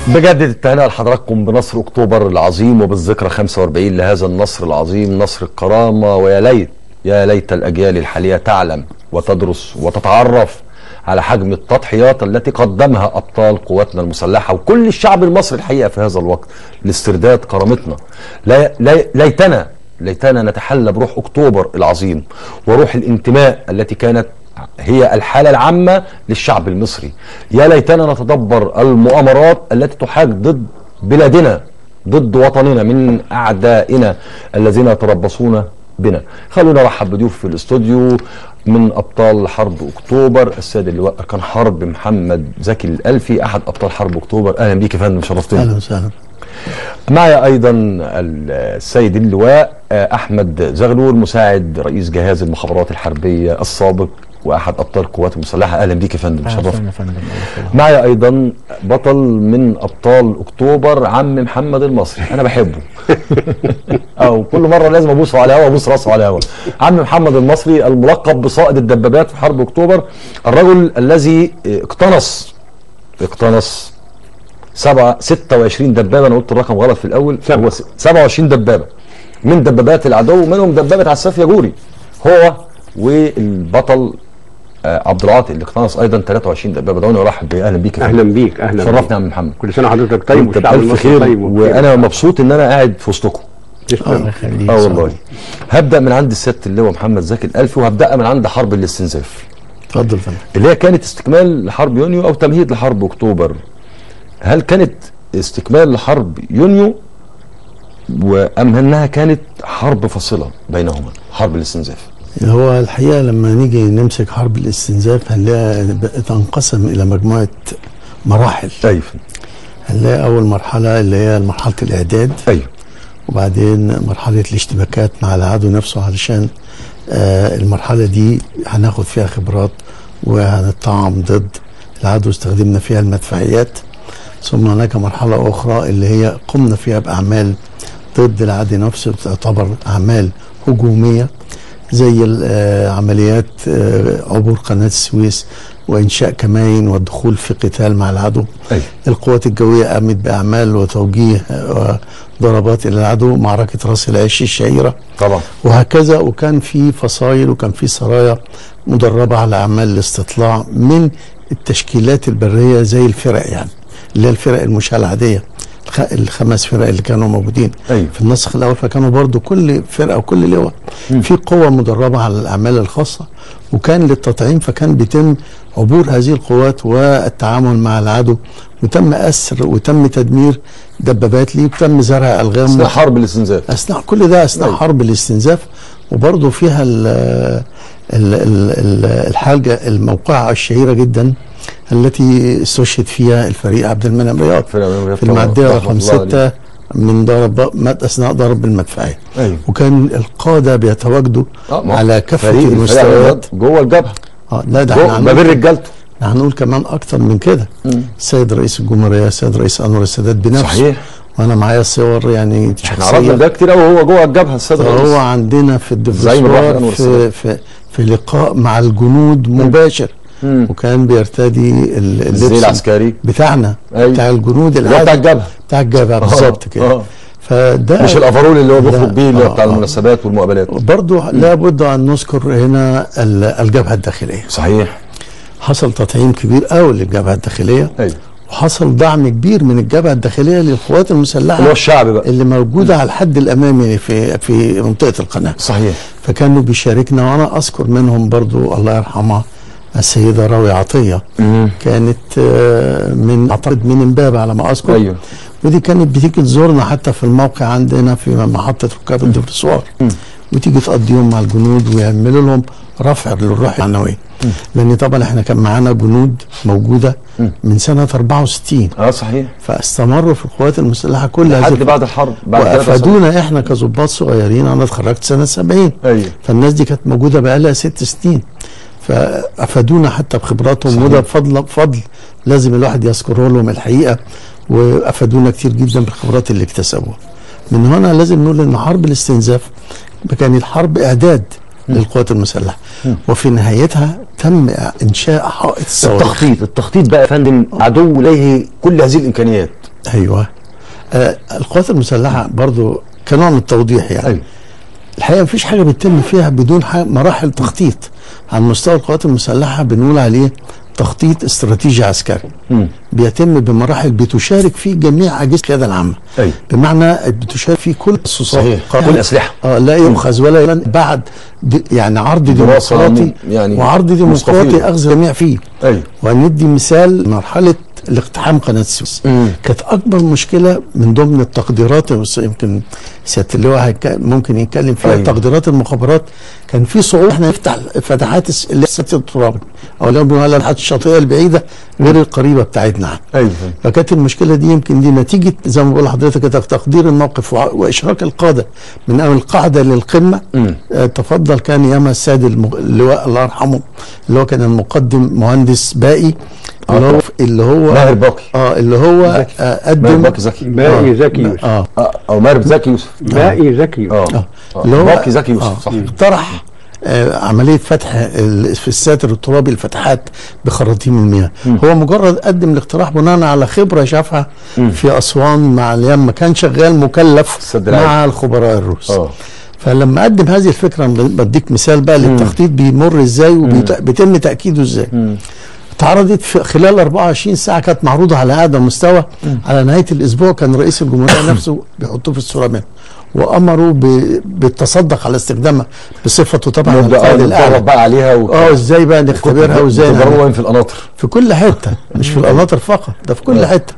بجدد التهنئة لحضراتكم بنصر أكتوبر العظيم وبالذكرى 45 لهذا النصر العظيم نصر الكرامة ويا ليت يا ليت الأجيال الحالية تعلم وتدرس وتتعرف على حجم التضحيات التي قدمها أبطال قواتنا المسلحة وكل الشعب المصري الحقيقة في هذا الوقت لاسترداد كرامتنا لا لا ليتنا ليتنا نتحلى بروح أكتوبر العظيم وروح الانتماء التي كانت هي الحالة العامة للشعب المصري يا ليتنا نتدبر المؤامرات التي تحاك ضد بلادنا ضد وطننا من أعدائنا الذين يتربصون بنا خلونا نرحب بضيوف في الاستوديو من ابطال حرب اكتوبر السيد اللواء اركان حرب محمد زكي الالفي احد ابطال حرب اكتوبر اهلا بيك يا فندم شرفتني اهلا وسهلا معي ايضا السيد اللواء احمد زغلول مساعد رئيس جهاز المخابرات الحربيه السابق واحد ابطال القوات المسلحه اهلا بيك يا فندم شرفتني معي ايضا بطل من ابطال اكتوبر عم محمد المصري انا بحبه او كل مره لازم ابوسه على الهوا ابوس راسه على الهوا عم محمد المصري الملقب بصائد الدبابات في حرب اكتوبر الرجل الذي اقتنص اقتنص سبعة 26 دبابه انا قلت الرقم غلط في الاول هو 27 دبابه من دبابات العدو منهم دبابه عساف يجوري هو والبطل عبد العاطي اللي اقتنص ايضا 23 دبابه دعوني ارحب بيه اهلا بيك اهلا بيك اهلا شرفنا يا عم محمد كل سنه وحضرتك طيب والشعب المصري خير طيب وانا مبسوط ان انا قاعد في وسطكم الله يخليك اه والله هبدا من عند السياده اللواء محمد زكي الالفي وهبدا من عند حرب الاستنزاف اتفضل فندم اللي هي كانت استكمال لحرب يونيو او تمهيد لحرب اكتوبر هل كانت استكمال لحرب يونيو وام انها كانت حرب فاصله بينهما حرب الاستنزاف هو الحقيقه لما نيجي نمسك حرب الاستنزاف هنلاقيها تنقسم الى مجموعه مراحل ايوه هنلاقي اول مرحله اللي هي مرحله الاعداد ايوه وبعدين مرحله الاشتباكات مع العدو نفسه علشان آه المرحله دي هناخد فيها خبرات وهنطعم ضد العدو استخدمنا فيها المدفعيات ثم هناك مرحله اخرى اللي هي قمنا فيها باعمال ضد العدو نفسه تعتبر اعمال هجوميه زي عمليات عبور قناة السويس وإنشاء كمائن والدخول في قتال مع العدو أي. القوات الجوية قامت بأعمال وتوجيه ضربات إلى العدو معركة راس العش الشهيرة طبعا وهكذا وكان في فصائل وكان في سرايا مدربة على أعمال الاستطلاع من التشكيلات البرية زي الفرق يعني اللي هي الفرق المشاة العادية الخمس فرق اللي كانوا موجودين أيوة. في النسخ الاول فكانوا برضو كل فرقه وكل لواء في قوه مدربه على الاعمال الخاصه وكان للتطعيم فكان بيتم عبور هذه القوات والتعامل مع العدو وتم اسر وتم تدمير دبابات ليه وتم زرع الغام اثناء حرب الاستنزاف اثناء كل ده اثناء أيوة. حرب الاستنزاف وبرضه فيها ال ال ال الحاجه الموقعه الشهيره جدا التي استشهد فيها الفريق عبد المنعم رياض في المعديه رقم ستة من ضرب مات اثناء ضرب المدفعيه أيوة. وكان القاده بيتواجدوا آه على كافه فريق المستويات جوه الجبهه اه لا ده جوه ما بين رجالته هنقول كمان اكتر من كده السيد رئيس الجمهوريه السيد رئيس انور السادات بنفسه صحيح وانا معايا صور يعني احنا عرفنا ده كتير قوي وهو جوه الجبهه السيد الرئيس هو عندنا في الدفرسوار في, في في لقاء مع الجنود مباشر مم. وكان بيرتدي اللبس الزي العسكري بتاعنا أيوة. بتاع الجنود اللي هو بتاع الجبهه بتاع الجبهه بالظبط كده آه. فده مش الافرول اللي هو بيخرج بيه اللي هو آه بتاع آه. المناسبات والمقابلات برضه لابد ان نذكر هنا الجبهه الداخليه صحيح حصل تطعيم كبير قوي للجبهه الداخليه ايوه وحصل دعم كبير من الجبهه الداخليه للقوات المسلحه اللي هو الشعب بقى اللي موجوده على الحد الامامي في في منطقه القناه صحيح فكانوا بيشاركنا وانا اذكر منهم برضو الله يرحمها السيده راوي عطيه مم. كانت من اعتقد من امبابه على ما اذكر ايوه ودي كانت بتيجي تزورنا حتى في الموقع عندنا في محطه ركاب الدفرسوار وتيجي تقضي يوم مع الجنود ويعملوا لهم رفع للروح المعنويه لان طبعا احنا كان معانا جنود موجوده من سنه 64 اه صحيح فاستمروا في القوات المسلحه كل لحد هذه بعد الحرب بعد ثلاثة سنوات. وافادونا احنا كظباط صغيرين انا اتخرجت سنه 70 ايوه فالناس دي كانت موجوده بقى لها ست سنين فافادونا حتى بخبراتهم صحيح. وده بفضل بفضل لازم الواحد يذكره لهم الحقيقه وافادونا كتير جدا بالخبرات اللي اكتسبوها. من هنا لازم نقول ان حرب الاستنزاف كانت حرب اعداد للقوات المسلحه وفي نهايتها تم انشاء حائط الصواريخ التخطيط التخطيط بقى يا فندم عدو ليه كل هذه الامكانيات ايوه آه القوات المسلحه برضو كنوع من التوضيح يعني ايوه الحقيقه مفيش حاجه بتتم فيها بدون ح- مراحل تخطيط على مستوى القوات المسلحه بنقول عليه تخطيط استراتيجي عسكري مم. بيتم بمراحل بتشارك فيه جميع اجهزه القياده العامه ايوه بمعنى بتشارك فيه كل التخصصات صحيح كل الاسلحه اه لا يؤخذ ولا يلن بعد دي يعني عرض دراسة ديمقراطي م- يعني وعرض ديمقراطي مستفيضة. اخذ جميع فيه ايوه وندي مثال مرحله الاقتحام قناه السويس مم. كانت اكبر مشكله من ضمن التقديرات بس يمكن سياده اللواء هيك- ممكن يتكلم فيها أيوة. أيوة. تقديرات المخابرات كان في صعوبه احنا نفتح فتحات الس- اللي هي السد الترابي او اللي هو بنقول عليها الفتحات الشاطئيه البعيده غير القريبه بتاعتنا ايوه فكانت المشكله دي يمكن دي نتيجه زي ما بقول لحضرتك كده تقدير الموقف وع- واشراك القاده من اول القاعده للقمه مم. آه، تفضل كان ياما السيد المغ- اللواء الله يرحمه اللي هو كان المقدم مهندس باقي اللي هو اللي هو ماهر باقي اه اللي هو آه ماهر قدم باقي زكي باقي زكي يوسف اه آه، او ماهر زكي يوسف باقي زكي يوسف اه آه. اللي هو باقي زكي آه. يوسف صح اقترح آه عمليه فتح ال- في الساتر الترابي الفتحات بخراطيم المياه هو مجرد قدم الاقتراح بناء على خبره شافها في اسوان مع اليم كان شغال مكلف السد العالي. مع الخبراء الروس اه فلما قدم هذه الفكره بديك مثال بقى للتخطيط بيمر ازاي وبيتم تاكيده ازاي اتعرضت في خلال 24 ساعه كانت معروضه على اعلى مستوى على نهايه الاسبوع كان رئيس الجمهوريه نفسه بيحطوه في الصوره منه وامروا ب- بالتصدق على استخدامها بصفته طبعا نبدا القائد آه، الاعلى نتدرب بقى عليها و... اه ازاي بقى نختبرها وازاي نعمل. تجربوا في القناطر في كل حته مش في القناطر فقط ده في كل حته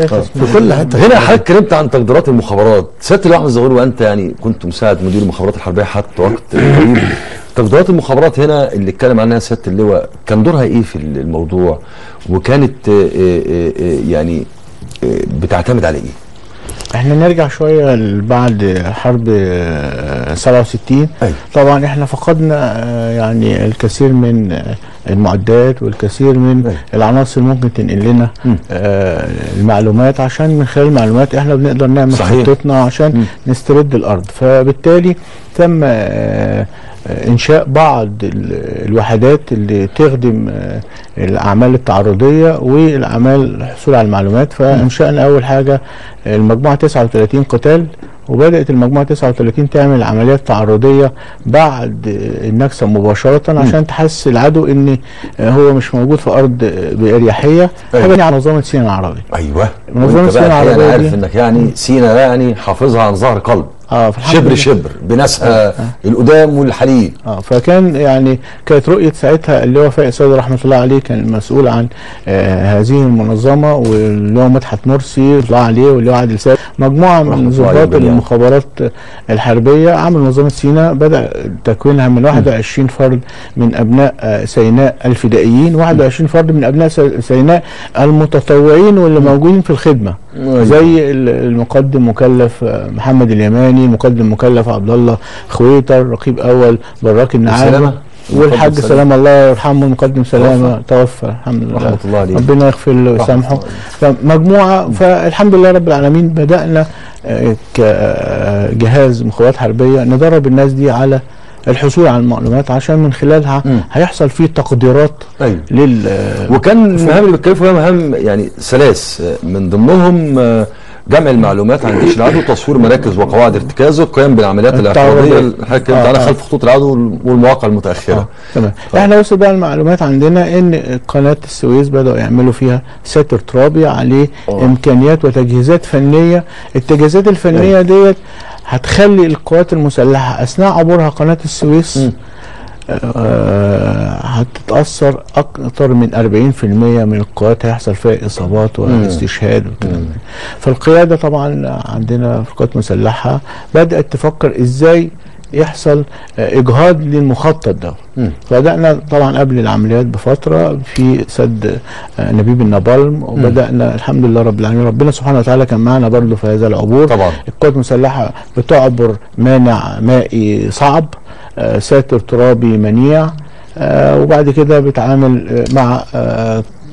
في كل حته هنا حضرتك اتكلمت عن تقديرات المخابرات سياده اللواء احمد الزغير وانت يعني كنت مساعد مدير المخابرات الحربيه حتى وقت قريب تقديرات المخابرات هنا اللي اتكلم عنها سياده اللواء كان دورها ايه في الموضوع وكانت آه، آه، آه، يعني آه، بتعتمد على ايه؟ احنا نرجع شويه بعد حرب آه، 67 أيوة. طبعا احنا فقدنا آه، يعني الكثير من آه، المعدات والكثير من أيوة. العناصر ممكن تنقل لنا آه، المعلومات عشان من خلال المعلومات احنا بنقدر نعمل صحيح. خطتنا عشان نسترد الارض فبالتالي تم آه، آه، انشاء بعض ال- الوحدات اللي تخدم آه، الاعمال التعرضيه والاعمال الحصول على المعلومات فانشانا اول حاجه المجموعه 39 قتال وبدات المجموعه 39 تعمل عمليات تعرضيه بعد النكسه مباشره عشان تحسس العدو ان هو مش موجود في ارض باريحيه أيوة. حاجه على منظمه سيناء العربي ايوه منظمة وانت بقى سينا الحقيقة انا العربية عارف دي. انك يعني سينا يعني حافظها عن ظهر قلب اه فالحمد شبر لله. شبر بناسها القدام والحاليين اه فكان يعني كانت رؤيه ساعتها اللي هو فايق سيد رحمه الله عليه كان المسؤول عن آه هذه المنظمه واللي هو مدحت مرسي الله عليه واللي هو عادل سيد مجموعه رحمة من الله عليه ضباط جميعاً. المخابرات الحربيه عمل منظمه سيناء بدا تكوينها من 21 فرد من ابناء آه، سيناء الفدائيين 21 فرد من ابناء سي- سيناء المتطوعين واللي موجودين في الخدمه أيوة. زي ال- المقدم مكلف آه، محمد اليماني المقدم مكلف عبد الله خويتر رقيب اول براك النعامه سلامة. والحاج المقدم سلام الله يرحمه المقدم سلامه توفى الحمد لله رحمة الله عليه. ربنا يغفر له ويسامحه الله فمجموعه فالحمد لله رب العالمين بدانا آه، كجهاز مخابرات حربيه ندرب الناس دي على الحصول على المعلومات عشان من خلالها مم. هيحصل فيه تقديرات ايوه لل وكان المهام اللي بيتكلموا فيها مهام يعني ثلاث من ضمنهم آه، جمع المعلومات عن جيش العدو تصوير مراكز وقواعد ارتكازه القيام بالعمليات التعرضية. الاعتراضيه اللي حضرتك اتكلمت آه، عليها آه. خلف خطوط العدو والمواقع المتاخره آه. تمام احنا وصل بقى المعلومات عندنا ان قناه السويس بداوا يعملوا فيها ساتر ترابي عليه آه. امكانيات وتجهيزات فنيه التجهيزات الفنيه ديت هتخلي القوات المسلحه اثناء عبورها قناه السويس مم. آه هتتاثر اكثر من 40% من القوات هيحصل فيها اصابات واستشهاد والكلام ده فالقياده طبعا عندنا في القوات المسلحه بدات تفكر ازاي يحصل آه، اجهاض للمخطط ده مم. بدانا طبعا قبل العمليات بفتره في سد آه، نبيب النابالم وبدانا الحمد لله رب العالمين ربنا سبحانه وتعالى كان معنا برضه في هذا العبور طبعا القوات المسلحه بتعبر مانع مائي صعب آه، ساتر ترابي منيع آه، وبعد كده بتعامل آه، مع آه،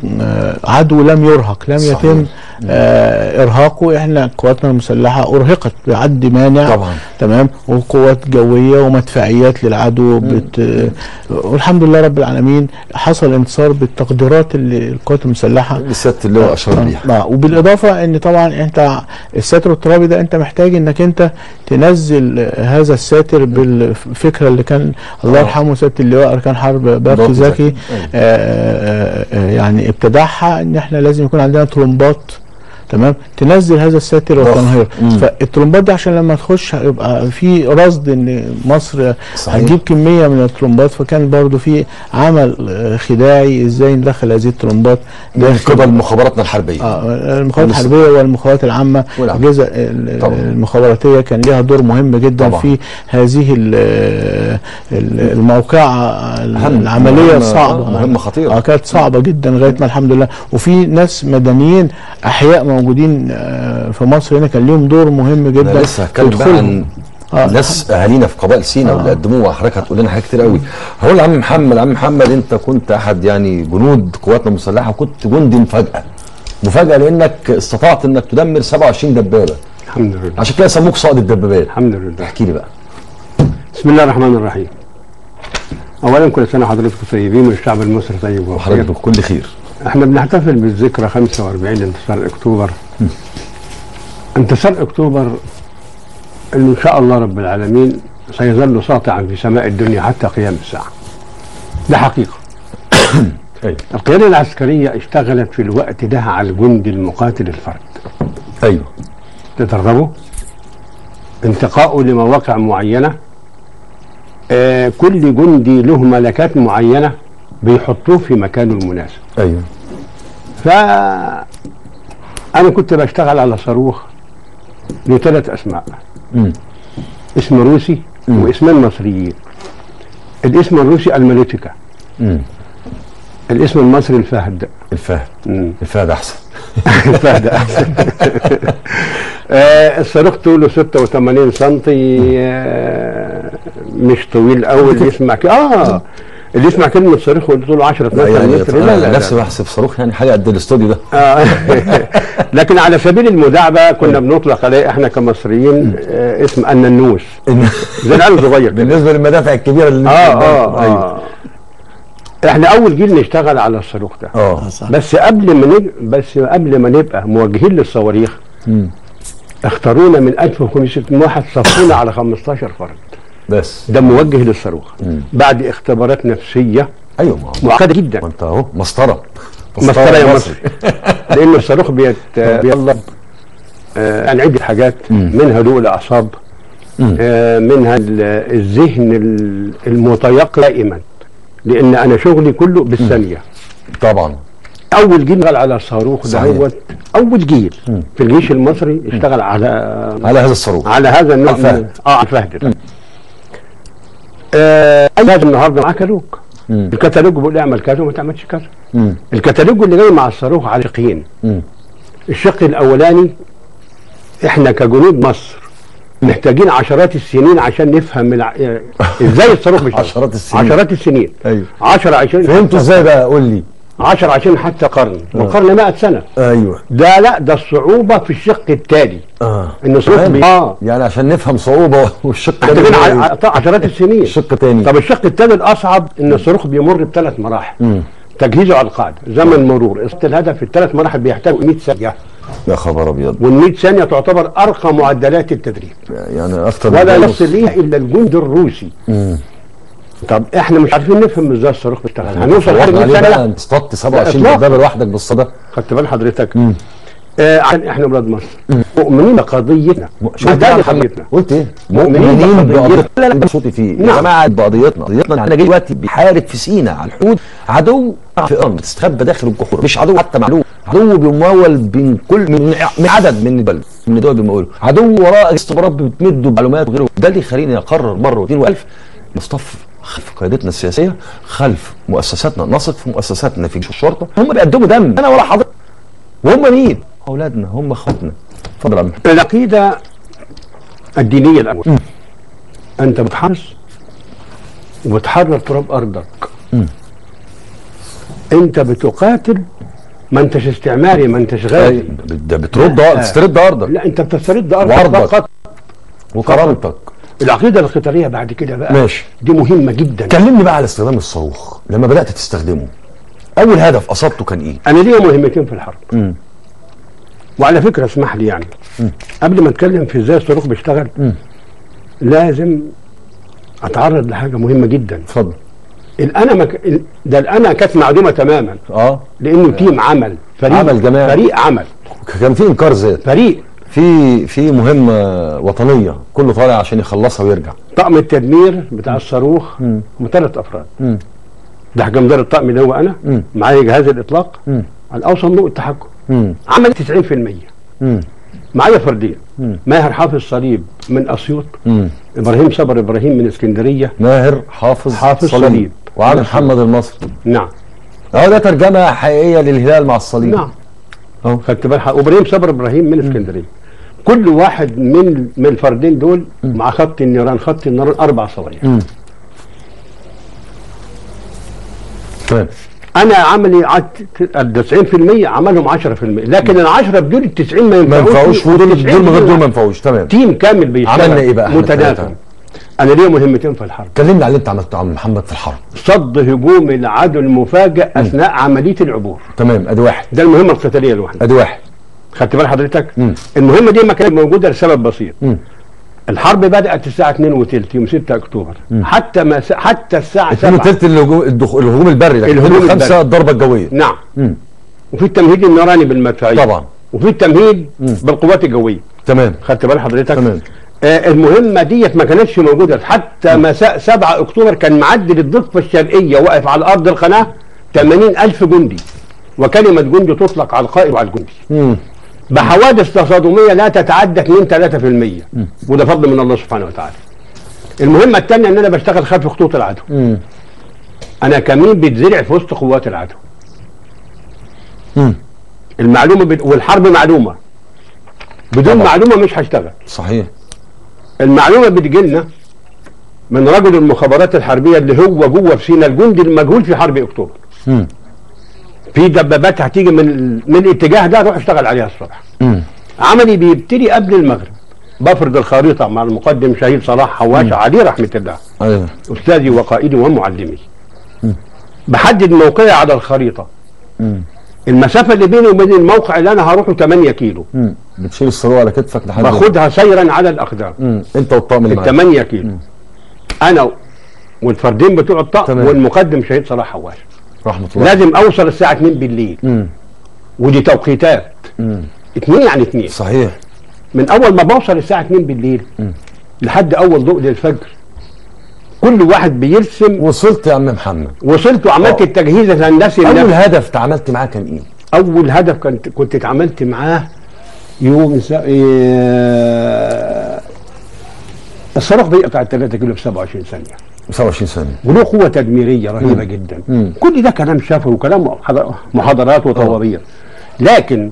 آه، عدو لم يرهق لم صحيح. يتم آه، ارهاقه احنا قواتنا المسلحه ارهقت بعد مانع طبعا. تمام وقوات جويه ومدفعيات للعدو بت... آه، والحمد لله رب العالمين حصل انتصار بالتقديرات اللي القوات المسلحه اللي سياده اللواء اشار بيها آه وبالاضافه ان طبعا انت الساتر الترابي ده انت محتاج انك انت تنزل آه، هذا الساتر بالفكره اللي كان الله آه. يرحمه سياده اللواء اركان حرب برضه بارك زكي. زكي أيوة. آه، آه، يعني ابتدعها ان احنا لازم يكون عندنا ترومبات تمام تنزل هذا الساتر ضخم. والتنهير مم. فالترومبات دي عشان لما تخش هيبقى في رصد ان مصر صحيح. هتجيب كميه من الترومبات فكان برضو في عمل آه، خداعي ازاي ندخل هذه الترومبات من قبل مخابراتنا الحربيه اه المخابرات ولسه. الحربيه والمخابرات العامه والعامة. الاجهزه ال- طبعا. المخابراتيه كان ليها دور مهم جدا طبعا. في هذه ال- ال- الموقعه أهم. العمليه مهمة- الصعبه آه، مهمة خطيرة. اه كانت صعبه جدا لغايه ما الحمد لله وفي ناس مدنيين احياء موجودين آه، في مصر هنا كان ليهم دور مهم جدا انا لسه هتكلم بقى تدخلهم. عن آه. ناس اهالينا في قبائل سينا واللي قدموها حضرتك هتقول لنا حاجات كتير قوي هقول لعم محمد عم محمد انت كنت احد يعني جنود قواتنا المسلحه وكنت جندي مفاجاه مفاجاه لانك استطعت انك تدمر 27 دبابه الحمد لله عشان كده سموك صائد الدبابات الحمد لله احكي لي بقى بسم الله الرحمن الرحيم اولا كل سنه حضرتكم طيبين والشعب المصري طيب وحضرتك وخير بكل خير احنا بنحتفل بالذكرى 45 لانتصار اكتوبر انتصار اكتوبر اللي ان شاء الله رب العالمين سيظل ساطعا في سماء الدنيا حتى قيام الساعه ده حقيقه ايوه القياده العسكريه اشتغلت في الوقت ده على الجندي المقاتل الفرد ايوه تدربه انتقائه لمواقع معينة آه كل جندي له ملكات معينة بيحطوه في مكانه المناسب ايوه ف أنا كنت بشتغل على صاروخ له ثلاث أسماء مم. اسم روسي واسمين مصريين الاسم الروسي الماليتيكا مم. الاسم المصري الفهد الفهد مم. الفهد احسن الفهد احسن آه، الصاروخ طوله 86 سم آه، مش طويل قوي اللي يسمع ك... اه اللي يسمع كلمه صاروخ ويقول طوله 10 لا 12 يعني متر لا لا, انا نفسي لا. بحسب صاروخ يعني حاجه قد الاستوديو ده آه. لكن على سبيل المداعبه كنا بنطلق عليه احنا كمصريين آه، اسم الننوس زي العيال الصغير كده بالنسبه للمدافع الكبيره اللي اه اه ايوه اه احنا اول جيل نشتغل على الصاروخ ده اه صح. بس قبل ما نج... بس قبل ما نبقى موجهين للصواريخ مم. اختارونا من 1500 واحد صفونا على 15 فرد بس ده موجه للصاروخ بعد اختبارات نفسيه ايوه ما هو معقده جدا ما انت اهو مسطره مسطره يا مصري لان الصاروخ بيت بيطلب آه عن عده حاجات منها هدوء الاعصاب آه منها ال- الذهن ال- المتيقظ دائما لان انا شغلي كله بالثانيه طبعا اول جيل اشتغل على الصاروخ صحيح. دهوت اول جيل في الجيش المصري اشتغل على على هذا الصاروخ على هذا النوع الفهد. من- اه الفهد ده آه لازم النهارده معاه كتالوج مم. الكتالوج بيقول اعمل كذا وما تعملش كذا مم. الكتالوج اللي جاي مع الصاروخ على شقين مم. الشق الاولاني احنا كجنود مصر محتاجين عشرات السنين عشان نفهم الع... آه، ازاي الصاروخ بيشتغل عشرات السنين. عشرات السنين ايوه 10 20 فهمتوا ازاي بقى قول لي 10 20 حتى قرن والقرن 100 سنه ايوه ده لا ده الصعوبه في الشق التالي اه ان الصاروخ كمان؟ بي... اه يعني عشان نفهم صعوبه والشق ده محتاجين بيبقى ع- إيه؟ ع- عشرات السنين الشق تاني طب الشق الثاني الاصعب ان الصاروخ بيمر بثلاث مراحل تجهيزه على القاعده زمن مرور إصابة الهدف في الثلاث مراحل بيحتاج 100 ثانيه يا خبر ابيض وال 100 ثانيه تعتبر ارقى معدلات التدريب يعني اكتر من ولا ده يصل ليها الا الجند الروسي طب احنا مش عارفين نفهم ازاي الصاروخ بيشتغل هنوصل حاجه فرحنا 100 عليه بقى ثانيه انت اصطدت 27 إطلاقاً. دبابه لوحدك بالصدى خدت بال حضرتك آه عشان احنا اولاد مصر مؤمنين بقضيتنا شوف ده بقى اللي محمد قضيتنا قلت ايه؟ مؤمنين مؤمنين بقضيتنا. بقضيتنا لا لا صوتي فيه يا نعم. جماعه بقضيتنا قضيتنا احنا جاي دلوقتي بيحارب في سينا على الحدود عدو في ارض بتستخبى داخل الجحور مش عدو حتى معلوم عدو بيمول بين كل من, من عدد من البلد من الدول بيمولوا عدو وراء استخبارات بتمده بمعلومات وغيره ده اللي يخليني اقرر مره واثنين والف نصطف خلف قيادتنا السياسيه خلف مؤسساتنا نثق في مؤسساتنا في جيش الشرطه هم بيقدموا دم انا ولا حضرتك وهم مين؟ اولادنا هم اخواتنا اتفضل يا عم العقيده الدينيه الاول انت بتحرص وبتحرر تراب ارضك انت بتقاتل ما انتش استعماري ما انتش غازي ده بترد بتسترد ارضك لا انت بتسترد ارضك وعرضك. فقط وكرامتك العقيده القتاليه بعد كده بقى ماشي. دي مهمه جدا كلمني بقى على استخدام الصاروخ لما بدات تستخدمه اول هدف قصدته كان ايه انا ليا مهمتين في الحرب مم. وعلى فكره اسمح لي يعني قبل ما اتكلم في ازاي الصاروخ بيشتغل لازم اتعرض لحاجه مهمه جدا اتفضل الانا مك... ال- ده الانا كانت معدومه تماما اه لانه تيم عمل فريق عمل جماعي. فريق عمل كان في انكار ذات فريق في في مهمه وطنيه كله طالع عشان يخلصها ويرجع طقم التدمير بتاع الصاروخ هم ثلاث افراد مم. ده حكمدار الطقم اللي هو انا مم. معايا جهاز الاطلاق مم. الاوصل نوع التحكم مم. عمل 90% مم. معايا فردين مم. ماهر حافظ صليب من اسيوط مم. ابراهيم صبر ابراهيم من اسكندريه ماهر حافظ حافظ صليب. وعلي نعم. محمد المصري نعم اهو ده ترجمه حقيقيه للهلال مع الصليب نعم اهو خدت بالك وابراهيم صبر ابراهيم من اسكندريه كل واحد من من الفردين دول مع خط النيران خط النيران اربع صواريخ مم. تمام انا عملي عد- ال 90% عملهم 10% لكن ال 10 بدون ال 90 ما ما ينفعوش ينفعوش ودول وال 90 دول من غير دول ما دول ينفعوش تمام تيم كامل بيشتغل عملنا إيه بقى إحنا متنافس التلاتة؟ انا ليا مهمتين في الحرب كلمني على اللي انت عملته يا عم محمد في الحرب صد هجوم العدو المفاجئ اثناء عمليه العبور تمام ادي واحد ده المهمه القتاليه الوحيده ادي واحد خدت بال حضرتك مم. المهمه دي ما كانت موجوده لسبب بسيط مم. الحرب بدات الساعه 2 وثلث يوم 6 اكتوبر حتى ما س... حتى الساعه اتنين 7 وتلت الهجوم الدخ- الهجوم البري لكن الهجوم الهجوم خمسه البري. الضربه الجويه نعم مم. وفي التمهيد النيراني بالمدفعيه طبعا وفي التمهيد بالقوات الجويه تمام خدت بال حضرتك تمام. آه المهمه ديت ما كانتش موجوده حتى مساء 7 اكتوبر كان معدل الضفه الشرقيه واقف على ارض القناه 80 الف جندي وكلمه جندي تطلق على القائد وعلى الجندي مم. بحوادث تصادميه لا تتعدى 2 3% وده فضل من الله سبحانه وتعالى المهمه الثانيه ان انا بشتغل خلف خطوط العدو مم. انا كمين بيتزرع في وسط قوات العدو مم. المعلومه بت... والحرب معلومه بدون طبعا. معلومه مش هشتغل صحيح المعلومه بتجي لنا من رجل المخابرات الحربيه اللي هو جوه في سينا الجندي المجهول في حرب اكتوبر مم. في دبابات هتيجي من من الاتجاه ده اروح اشتغل عليها الصبح مم. عملي بيبتدي قبل المغرب بفرض الخريطه مع المقدم شهيد صلاح حواش عليه رحمه الله ايوه استاذي وقائدي ومعلمي بحدد موقعي على الخريطه مم. المسافه اللي بيني وبين الموقع اللي انا هروحه 8 كيلو مم. بتشيل الصاروخ على كتفك لحد باخدها سيرا على الاقدام مم. انت والطاقم اللي معاك 8 كيلو انا والفردين بتوع الطقم تمام. والمقدم شهيد صلاح حواش رحمه الله لازم اوصل الساعه 2 بالليل مم. ودي توقيتات مم. 2 يعني 2 صحيح من اول ما بوصل الساعه 2 بالليل لحد اول ضوء للفجر كل واحد بيرسم وصلت يا عم محمد وصلت وعملت آه. التجهيز الهندسي اول لنفسي. هدف اتعاملت معاه كان ايه اول هدف كنت كنت اتعاملت معاه يوم س... إيه... الصاروخ بيقطع ال 3 كيلو في 27 ثانيه 27 ثانيه وله قوه تدميريه رهيبه جدا مم. كل ده كلام شفوي وكلام محاضر- محاضرات وطوابير لكن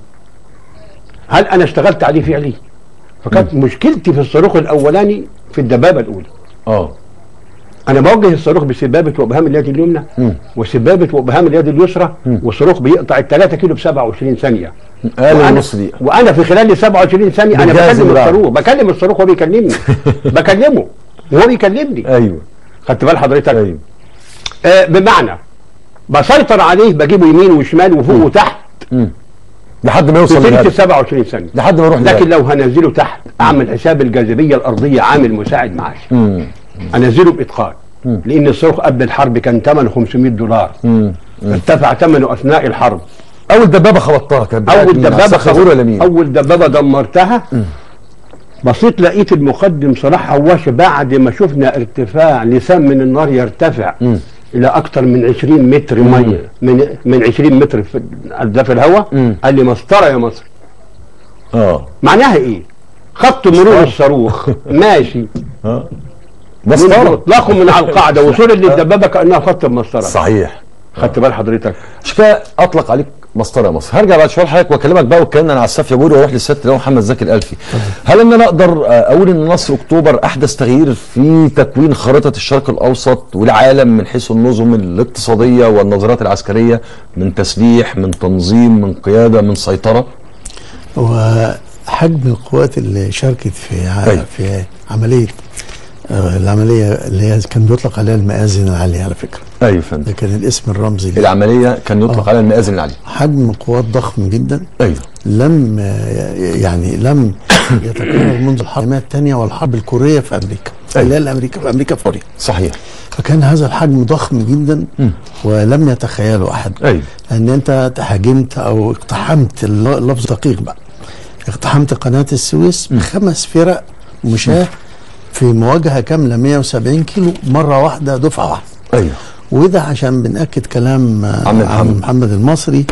هل انا اشتغلت عليه فعلي فكانت مشكلتي في الصاروخ الاولاني في الدبابه الاولى اه انا بوجه الصاروخ بسبابه وابهام اليد اليمنى مم. وسبابه وابهام اليد اليسرى والصاروخ بيقطع ال 3 كيلو ب 27 ثانيه اقل من وأنا- نص دقيقه وانا في خلال ال 27 ثانيه انا بالجهاز بكلم بتاعك. الصاروخ بكلم الصاروخ وهو بيكلمني بكلمه وهو بيكلمني ايوه خدت بال حضرتك ايوه آه بمعنى بسيطر عليه بجيبه يمين وشمال وفوق وتحت لحد ما في يوصل تلت ال للهدف 27 ثانيه لحد ما يروح لكن للهدف. لو هنزله تحت اعمل حساب الجاذبيه الارضيه عامل مساعد معاش مم. انزله باتقان لان الصاروخ قبل الحرب كان ثمنه 500 دولار مم. ارتفع ثمنه اثناء الحرب اول دبابه خبطتها كانت بتاعت اول مين؟ دبابه عساكر خبط- غور ولا مين اول دبابه دمرتها بصيت لقيت المقدم صلاح حواش بعد ما شفنا ارتفاع لسان من النار يرتفع الى اكثر من 20 متر ميه من من 20 متر في ده في الهواء مم. قال لي مسطره يا مصر اه معناها ايه؟ خط مرور الصاروخ ماشي اه من مسطره اطلاقه من على القاعده وصول للدبابه كانها خط المسطره صحيح خدت بال حضرتك عشان كده اطلق عليك مسطره يا مصر هرجع بعد شويه لحضرتك واكلمك بقى واتكلمنا عن الساف يابوري واروح للست اللي هو محمد زكي الالفي هل ان انا اقدر آه، اقول ان نصر اكتوبر احدث تغيير في تكوين خارطه الشرق الاوسط والعالم من حيث النظم الاقتصاديه والنظريات العسكريه من تسليح من تنظيم من قياده من سيطره وحجم القوات اللي شاركت في ع... أيوة. في عمليه آه، العمليه اللي هي كان بيطلق عليها المآذن العاليه على فكره ايوه فندم ده كان الاسم الرمزي ليه. العمليه كان يطلق آه. عليها المآذن العاليه حجم قوات ضخم جدا ايوه لم آه، يعني لم يتكرر منذ الحرب العالميه الثانيه والحرب الكوريه في امريكا أيوة. اللي هي الامريكا في امريكا في كوريا صحيح فكان هذا الحجم ضخم جدا ولم يتخيله احد ايوه ان انت هاجمت او اقتحمت الل- اللفظ دقيق بقى اقتحمت قناه السويس بخمس فرق مشاة في مواجهه كامله 170 كيلو مره واحده دفعه واحده ايوه وده عشان بنأكد كلام آه، عم محمد. عم محمد المصري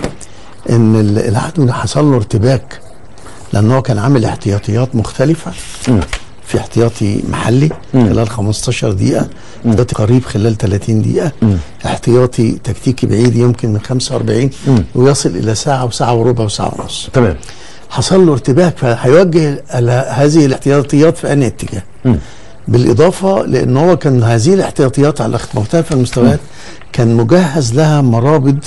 ان ال- العدو ده حصل له ارتباك لان هو كان عامل احتياطيات مختلفه مم. في احتياطي محلي خلال 15 دقيقه احتياطي قريب خلال 30 دقيقه احتياطي تكتيكي بعيد يمكن من 45 ويصل الى ساعه وساعه وربع وساعه ونص تمام حصل له ارتباك فهيوجه على هذه الاحتياطيات في انهي اتجاه بالاضافه لان هو كان هذه الاحتياطيات على مختلف المستويات كان مجهز لها مرابط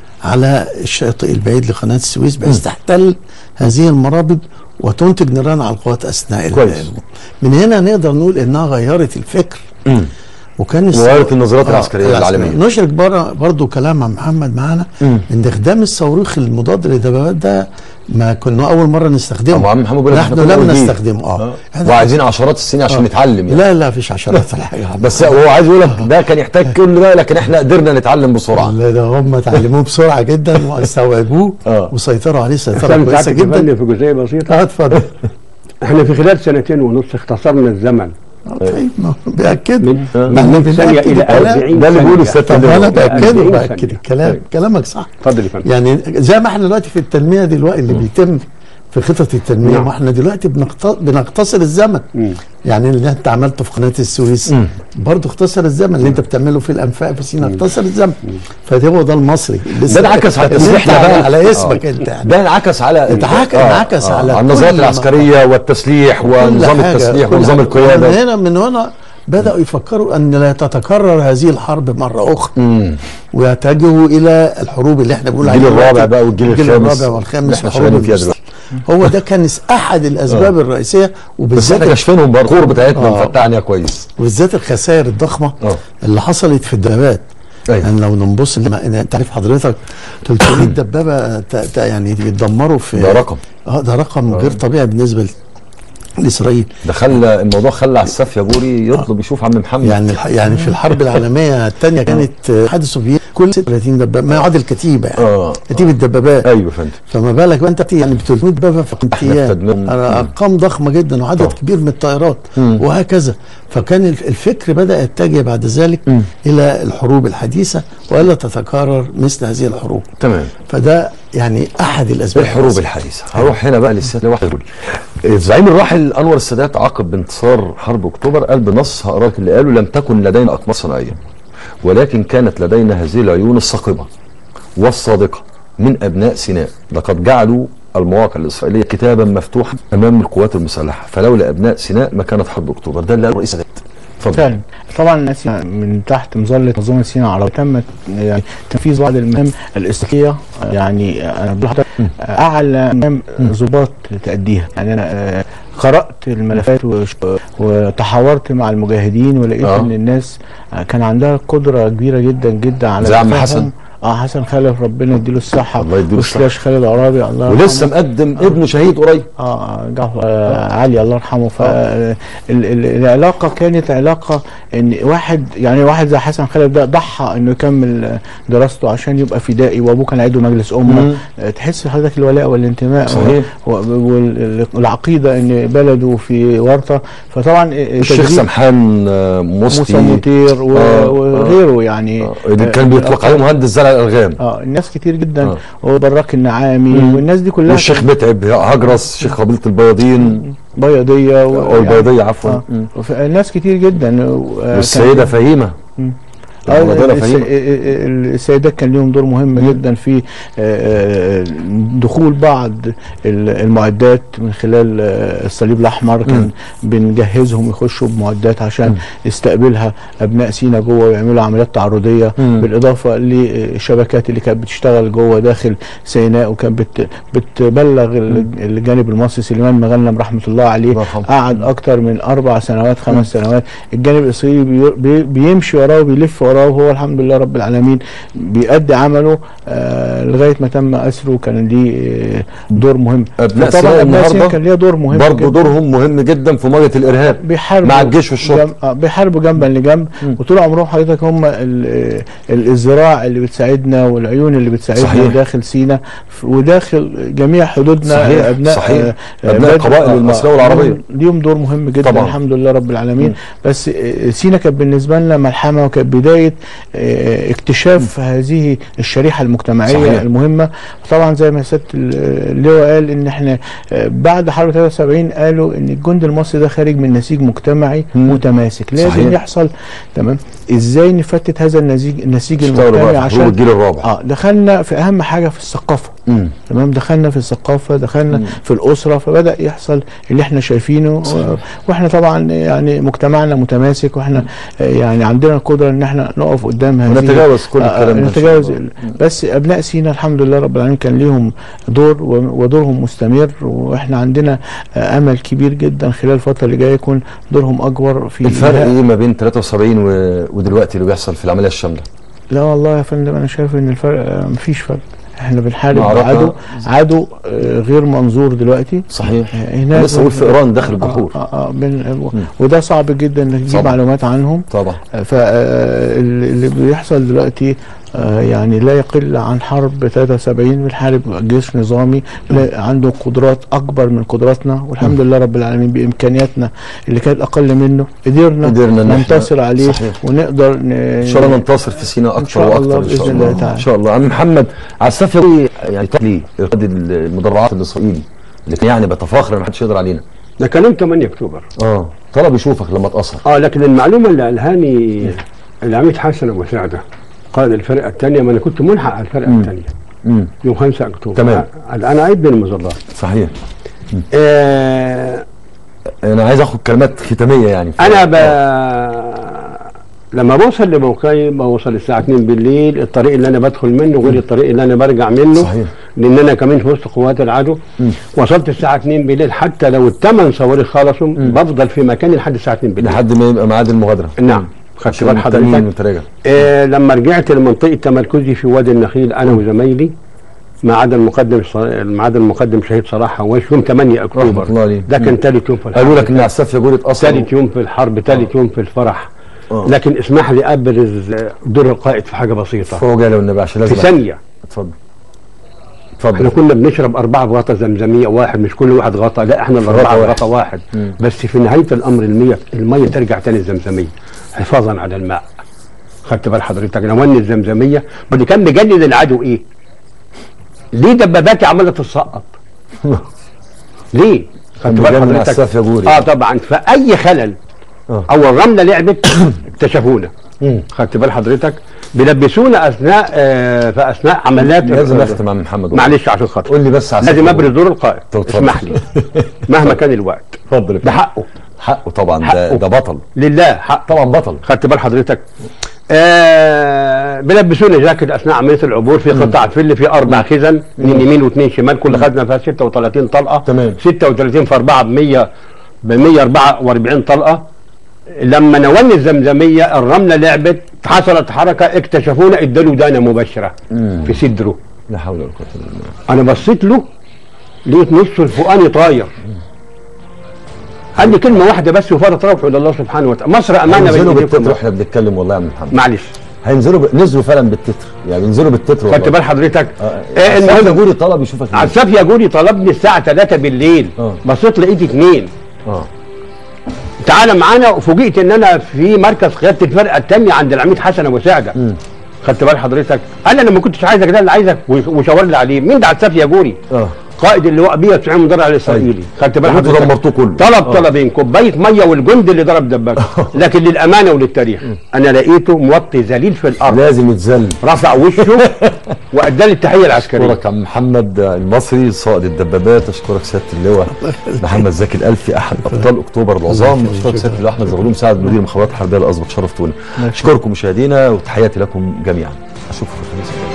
على الشاطئ البعيد لقناه السويس بحيث تحتل هذه المرابط وتنتج نيران على القوات اثناء ال- كويس. من هنا نقدر نقول انها غيرت الفكر مم. وكان الصو- وغيرت النظريات العسكرية العالمية. نشرك برا برضو كلام عن محمد معانا ان استخدام الصاروخ المضاد للدبابات ده ما كنا اول مره نستخدمه أبو عم محمد بيقول لك نحن إحنا كنا لم أول جيل. نستخدمه اه إحنا- وعايزين عشرات السنين عشان آه. نتعلم يعني لا لا فيش عشرات ولا حاجه بس هو عايز يقول لك ده كان يحتاج كل ده لكن احنا قدرنا نتعلم بسرعه لا ده هم اتعلموه بسرعه جدا واستوعبوه آه. وسيطروا عليه سيطره استاذ كويسه سعادتك جدا تفنن في جزئيه بسيطه اه اتفضل احنا في خلال سنتين ونص اختصرنا الزمن آه، طيب ما هو بيأكد من ما احنا من ثانيه بنأكد الى الكلام. 40 ده اللي بيقوله ثانية. الست طب اللي انا هو باكده 40 باكد ثانية. الكلام طيب. كلامك صح اتفضل يا فندم يعني زي ما احنا دلوقتي في التنميه دلوقتي اللي بيتم في خطط التنميه نعم. ما احنا دلوقتي بنقت- بنقتصر الزمن مم. يعني اللي انت عملته في قناه السويس برضه اختصر الزمن اللي انت بتعمله في الانفاق في سينا اختصر الزمن فده هو ده المصري ده انعكس على بس انت التسليح على, بقى. على اسمك آه. انت يعني ده انعكس على انعكس- آه، انعكس آه، على على النظريات كل العسكريه والتسليح ونظام كل حاجة- التسليح كل ونظام حاجة. القياده من هنا من هنا بداوا يفكروا ان لا تتكرر هذه الحرب مره اخرى مم. ويتجهوا الى الحروب اللي احنا بنقول الجيل عليها الرابع دلوقتي. بقى والجيل الجيل الخامس الرابع اللي والخامس احنا وحروب شغالين فيها المستقبل. هو ده كان احد الاسباب الرئيسيه بس وبالذات احنا كاشفينهم برضه الكور بتاعتنا آه. مفتحنا كويس وبالذات الخسائر الضخمه آه. اللي حصلت في الدبابات أيوة. يعني لو نبص لما انت عارف حضرتك 300 دبابه ت- ت- يعني يتدمروا في ده رقم اه ده رقم غير طبيعي بالنسبه ل- لاسرائيل ده خلى الموضوع خلى عساف يابوري يطلب يشوف عم محمد يعني الح- يعني في الحرب العالميه الثانيه كانت آه، الاتحاد السوفيتي كل 36 دبابه ما يعادل كتيبه يعني اه كتيبه دبابات ايوه يا فندم فما بالك بقى انت يعني ب 300 دبابه في خمس احنا ايام ابتدينا- أنا ارقام ضخمه جدا وعدد طبعا. كبير من الطائرات مم. وهكذا فكان الف- الفكر بدا يتجه بعد ذلك الى الحروب الحديثه والا تتكرر مثل هذه الحروب تمام فده يعني احد الاسباب الحروب الحديثه هروح هنا بقى للسيد واحد يقول الزعيم الراحل انور السادات عقب انتصار حرب اكتوبر قال بنص هقرا لك اللي قاله لم تكن لدينا اقمار صناعيه ولكن كانت لدينا هذه العيون الثاقبه والصادقه من ابناء سيناء لقد جعلوا المواقع الاسرائيليه كتابا مفتوحا امام القوات المسلحه فلولا ابناء سيناء ما كانت حرب اكتوبر ده اللي قاله رئيس السادات اتفضل فعلا طبعا سينا من تحت مظله منظومه سينا العربيه تم يعني تنفيذ بعض المهام الاستراتيجيه يعني انا بقول لحضرتك اعلى مهام ضباط تاديها يعني انا آه، قرات الملفات وش- وتحاورت مع المجاهدين ولقيت آه. ان الناس آه، كان عندها قدره كبيره جدا جدا على زي عم التفاهم. حسن. اه حسن خالد ربنا يديله الصحه الله يديله الصحة. وسلاش خالد عرابي الله ولسه يرحمه. مقدم ابنه شهيد قريب اه جعفر آه علي الله يرحمه فالعلاقه كانت علاقه ان واحد يعني واحد زي حسن خالد ده ضحى انه يكمل آه، دراسته عشان يبقى فدائي وابوه كان عضو مجلس امه مم. آه، تحس حضرتك الولاء والانتماء صحيح. و- و- والعقيده ان بلده في ورطه فطبعا آه، الشيخ تدريب سمحان آه، مسطي موسى مطير و- آه، آه. وغيره يعني آه، اللي كان بيطلق عليه مهندس زرع الالغام اه الناس كتير جدا آه. وبراك النعامي والناس دي كلها والشيخ متعب هجرس شيخ قبيله البياضين بيضيه و- او البيضيه عفوا آه. مم. وف- ناس كتير جدا و- آه، والسيده كان- فهيمه مم. آه، ربنا الس- فهيمك. السيدات كان ليهم دور مهم جدا في آه، دخول بعض ال- المعدات من خلال آه، الصليب الاحمر كان بنجهزهم يخشوا بمعدات عشان يستقبلها ابناء سينا جوه ويعملوا عمليات تعرضيه مم. بالاضافه للشبكات اللي كانت بتشتغل جوه داخل سيناء وكانت بت بتبلغ ال- الجانب المصري سليمان مغنم رحمه الله عليه الله يرحمه. قعد اكتر من اربع سنوات خمس سنوات الجانب الاسرائيلي بي- بي- بيمشي وراه وبيلف وراه وهو الحمد لله رب العالمين بيأدي عمله آه لغايه ما تم اسره كان ليه آه، دور مهم أبناء فطبعاً سيناء أبناء سيناء النهاردة كان ليها دور مهم برضه جداً. دورهم مهم جدا في مواجهه الارهاب بيحاربوا مع الجيش والشرطة. جم... آه، بيحاربوا جنبا لجنب وطول عمرهم حضرتك هم ال... ال... الذراع اللي بتساعدنا والعيون اللي بتساعدنا صحيح. داخل سينا ف- وداخل جميع حدودنا صحيح، ابناء صحيح. آه، أبناء بدر- القبائل آه، المصرية آه، والعربية. ليهم- ليهم دور مهم جدا طبعاً. الحمد لله رب العالمين بس آه، سينا كانت بالنسبه لنا ملحمه وكانت بدايه آه، اكتشاف هذه الشريحه المجتمعيه صحيح. المهمه طبعا زي ما سياده اللواء قال ان احنا آه، بعد حرب 73 قالوا ان الجند المصري ده خارج من نسيج مجتمعي مم. متماسك لازم صحيح. يحصل تمام ازاي نفتت هذا النسيج النسيج اشتغلوا المجتمعي بقى في حروب عشان الجيل الرابع اه دخلنا في اهم حاجه في الثقافه مم. تمام دخلنا في الثقافه دخلنا في الاسره فبدا يحصل اللي احنا شايفينه و- واحنا طبعا يعني مجتمعنا متماسك واحنا آه، يعني عندنا القدره ان احنا نقف قدام هذه ونتجاوز كل آه، آه، الكلام ده إن شاء نتجاوز الله. بس ابناء سينا الحمد لله رب العالمين كان ليهم دور و- ودورهم مستمر واحنا عندنا آه، امل كبير جدا خلال الفتره اللي جايه يكون دورهم اكبر في الفرق إنهاء- ايه ما بين 73 و... ودلوقتي اللي بيحصل في العمليه الشامله لا والله يا فندم انا شايف ان الفرق آه، مفيش فرق احنا بنحارب معركة- عدو عدو آه، غير منظور دلوقتي صحيح آه، هناك لسه اقول في ايران داخل الجحور آه آه من وده صعب جدا انك تجيب طبعا. معلومات عنهم طبعا فاللي بيحصل دلوقتي آه، يعني لا يقل عن حرب 73 بنحارب جيش نظامي لا عنده قدرات اكبر من قدراتنا والحمد لله رب العالمين بامكانياتنا اللي كانت اقل منه قدرنا, قدرنا إن إحنا- ننتصر عليه صحيح. ونقدر ن... ان شاء الله ننتصر في سيناء اكثر شاء واكثر الله ان شاء بإذن الله الله تعالى. ان شاء الله عم محمد عساف يقول يعني طب ليه قائد المدرعات الاسرائيلي اللي كان يعني بيتفاخر ان محدش يقدر علينا ده كلام 8 اكتوبر اه طلب يشوفك لما اتاثر اه لكن المعلومه اللي قالهاني العميد حسن ابو سعده قائد الفرقه الثانيه ما انا كنت ملحق على الفرقه الثانيه امم يوم 5 اكتوبر تمام. آه، انا عيب من المظلات صحيح آه انا عايز اخد كلمات ختاميه يعني انا ب... لما بوصل لموقعي بوصل الساعه 2 بالليل الطريق اللي انا بدخل منه غير الطريق اللي انا برجع منه صحيح. لان انا كمان في وسط قوات العدو وصلت الساعه 2 بالليل حتى لو الثمان صواريخ خلصوا بفضل في مكاني لحد الساعه 2 بالليل لحد ما يبقى ميعاد المغادره نعم خدت عشان بال التأمين حضرتك وتراجع آه لما رجعت لمنطقه تمركزي في وادي النخيل انا وزمايلي ما عدا المقدم ما عدا المقدم شهيد صلاح حواش يوم 8 اكتوبر رحمة الله عليه. ده كان ثالث يوم في الحرب قالوا لك ان عساف يقول اتاثر ثالث يوم في الحرب ثالث يوم في الفرح آه. لكن اسمح لي ابرز دور القائد في حاجه بسيطه فوق جاله النبي عشان في لازم ثانيه اتفضل احنا اتفضل كنا بنشرب أربعة غطا زمزمية واحد مش كل واحد غطا لا احنا الأربعة واحد. غطا واحد بس في نهاية الأمر المية المية ترجع تاني الزمزمية حفاظا على الماء خدت بال حضرتك نوني الزمزمية ما دي كان مجند العدو ايه؟ ليه دباباتي عمالة تتسقط؟ ليه؟ خدت بال مجند حضرتك؟ عساف يا جوري. اه طبعا فأي خلل آه. أو الرملة لعبت اكتشفونا خدت بال حضرتك؟ بيلبسونا أثناء آه في أثناء عمليات لازم اختم عم محمد معلش عشان خاطر قول لي بس عساف لازم يقول. ابرز دور القائد طب اتفضل. اسمح لي مهما كان الوقت اتفضل ده حقه حقه طبعا ده, حقه. ده بطل لله حق طبعا بطل خدت بال حضرتك آه بيلبسونا جاكيت اثناء عمليه العبور في قطع فل في اربع خزن اثنين يمين واثنين شمال كل خزنه فيها 36 طلقه تمام. 36 في 4 ب 100 ب 144 طلقه لما نولي الزمزميه الرمله لعبت حصلت حركه اكتشفونا اداله دانه مباشره في صدره لا حول ولا قوه الا بالله انا بصيت له لقيت نصه الفوقاني طاير قال لي كلمه واحده بس وفرط روحه الى الله سبحانه وتعالى مصر امانه هينزلوا بين ايديكم بالتتر واحنا بنتكلم والله يا عم محمد معلش هينزلوا ب... نزلوا فعلا بالتتر يعني بينزلوا بالتتر والله خدت بال حضرتك آه، آه عساف المهم يقول طلب يشوفك هناك. عساف ياجوري طلبني الساعه 3 بالليل آه. بصيت لقيت اثنين اه تعالى معانا وفوجئت ان انا في مركز قياده الفرقه الثانيه عند العميد حسن ابو سعده خدت بال حضرتك قال لي انا ما كنتش عايزك ده اللي عايزك وش- وشاور لي عليه مين ده عساف ياجوري اه قائد اللواء 190 مدرع الاسرائيلي خدت بالك انتوا حضرتك؟ دمرتوه كله طلب طلبين كوبايه ميه والجند اللي ضرب دبابه لكن للامانه وللتاريخ انا لقيته موطي ذليل في الارض لازم يتذل رفع وشه وادى لي التحيه العسكريه اشكرك عم محمد المصري صائد الدبابات اشكرك سياده اللواء محمد زكي الالفي احد ابطال اكتوبر العظام اشكرك سياده اللواء احمد زغلول مساعد مدير المخابرات الحربيه الاسبق شرفتونا اشكركم مشاهدينا وتحياتي لكم جميعا اشوفكم في الخميس الجاي.